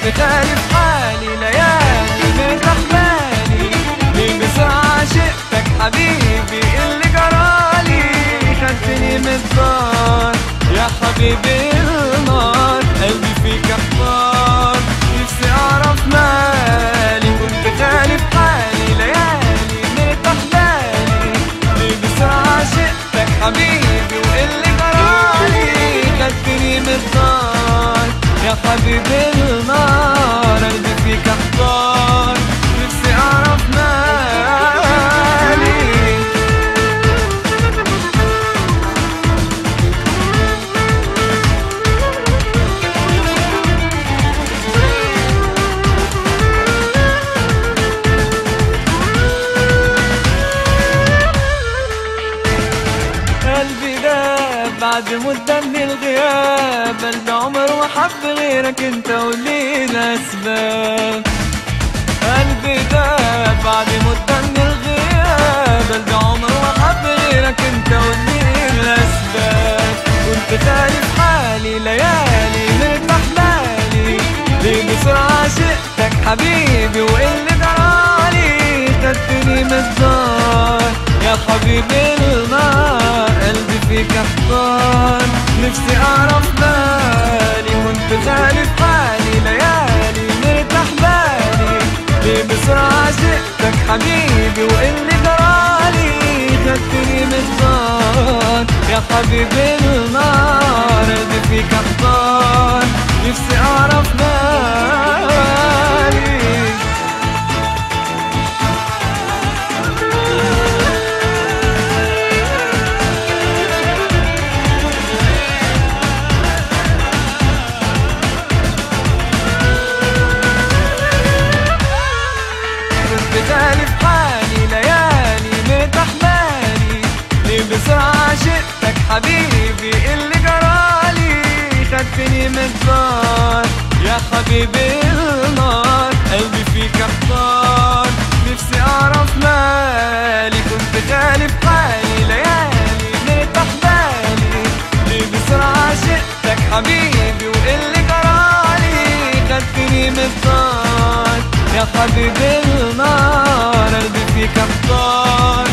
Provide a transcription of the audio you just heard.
كنت خالف حالي ليالي مرتاح بالي ليه بسرعة عشقتك حبيبي اللي جرالي خدتني من الدار يا حبيبي النار قلبي فيك احتار نفسي اعرف مالي كنت خالف حالي ليالي مرتاح بالي ليه بسرعة عشقتك حبيبي واللي جرالي خدتني من الدار يا حبيبي النار قلبي فيك احتار نفسي اعرف مالي قلبي داب بعد مدة من الغياب قلبي عمر ما حب غيرك انت ولينا اسباب قلبي داب بعد مدة من الغياب قلبي عمر ما حب غيرك انت ولينا اسباب كنت خالف حالي ليالي مرتاح بالي ليه بسرعة عشقتك حبيبي واللي جرالي خدتني من الدار يا حبيبي النار قلبي فيك احتار نفسي اعرف بالي كنت خالف حالي ليالي مرتاح بالي ليه بسرعة عشقتك حبيبي واللي جرالي خدتني من الدار يا حبيبي النار قلبي فيك احتار نفسي اعرف بالي كنت خالف حالي ليالي مرتاح بالي ليه بسرعة عشقتك حبيبي اللي جرالي خدتني من الدار يا حبيبي النار قلبي فيك احتار نفسي اعرف مالي كنت خالف حالي ليالي مرتاح بالي ليه بسرعة عشقتك حبيبي واللي جرالي خدتني من الدار يا حبيبي النار قلبي فيك احتار